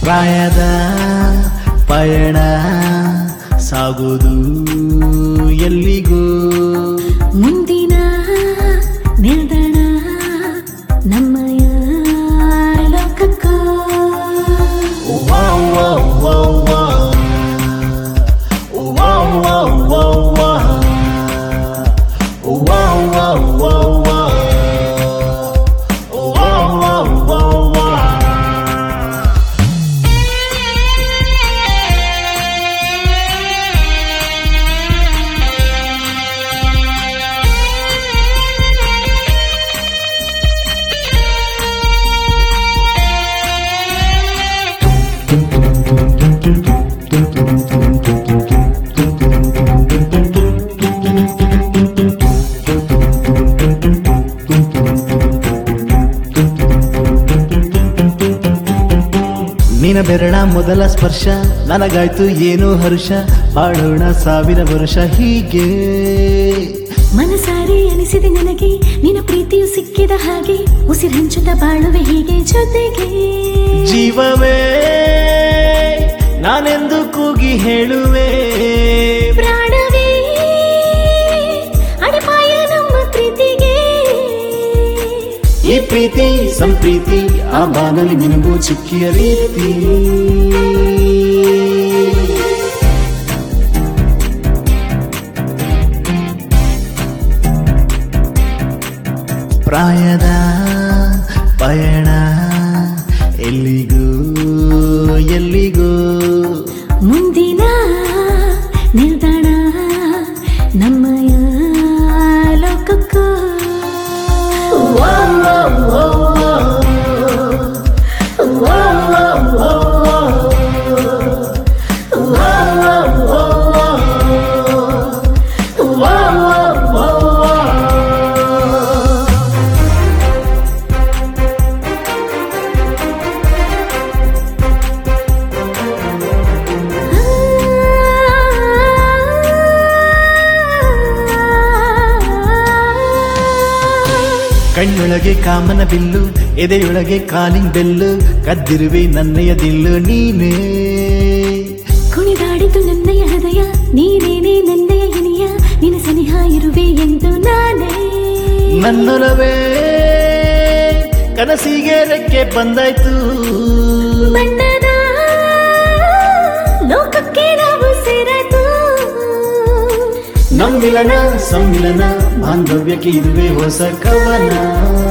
ಪ್ರಾಯದ ಪಯಣ ಸಾಗುವುದು ಎಲ್ಲಿಗೂ ಮುಂದಿನ ನಿಲ್ದಾಣ ನಮ್ಮಯ ಲೋಕಕ್ಕೂ wow wow wow wow. Wow wow wow wow. Wow wow wow wow. Wow wow wow wow. ನಿನ ಬೆರಳ ಮೊದಲ ಸ್ಪರ್ಶ ನನಗಾಯ್ತು ಏನೋ ಹರ್ಷ ಬಾಳೋಣ ಸಾವಿರ ವರ್ಷ ಹೀಗೆ ಮನಸಾರಿ ಅನಿಸಿದೆ ನನಗೆ ನಿನ್ನ ಪ್ರೀತಿಯು ಸಿಕ್ಕಿದ ಹಾಗೆ ಉಸಿರಂಚುತ್ತ ಬಾಳುವೆ ಹೀಗೆ ಜೊತೆಗೆ ಜೀವವೇ ನಾನೆಂದು ಕೂಗಿ ಹೇಳುವೆ ಪ್ರಾಣವೇ ಅಡಿಪಾಯ ನಮ್ಮ ಪ್ರೀತಿಗೆ ಈ ಪ್ರೀತಿ ಸಂಪ್ರೀತಿ ಆ ಬಾನಲಿ ನಿನಗೂ ಚಿಕ್ಕಿಯ ರೀತಿ ಪ್ರಾಯದ ಪಯಣ ಎಲ್ಲಿಗೂ ಎಲ್ಲಿಗೂ ಮುಂದಿನ ನಿಲ್ದಾಣ ನಮ್ಮಯ ಲೋಕಕ್ಕೂ ಕಣ್ಣೊಳಗೆ ಕಾಮನ ಬಿಲ್ಲು ಎದೆಯೊಳಗೆ ಕಾಲಿಂಗ್ ಬೆಲ್ಲು ಕದ್ದಿರುವೆ ನನ್ನೆಯ ದಿಲ್ಲು ನೀನೇ ಕುಣಿದಾಡಿತು ನನ್ನಯ ಹೃದಯ ನೀನೇನೇ ನನ್ನಯ ಹಿನಿಯ ನಿನ್ನ ಸನಿಹ ಇರುವೆ ಎಂದು ನಾನೇ ನನ್ನೊಲವೇ ಕನಸಿಗೆ ರೆಕ್ಕೆ ಬಂದಾಯ್ತು ಬಣ್ಣದ ಲೋಕಕ್ಕೆ ನಾವು ಸೇರಾಯ್ತು ನಮ್ಮಿಲನ ಸಮ್ಮಿಲನ ಬಾಂಧವ್ಯಕ್ಕೆ ಇದುವೇ ಹೊಸ ಕವನ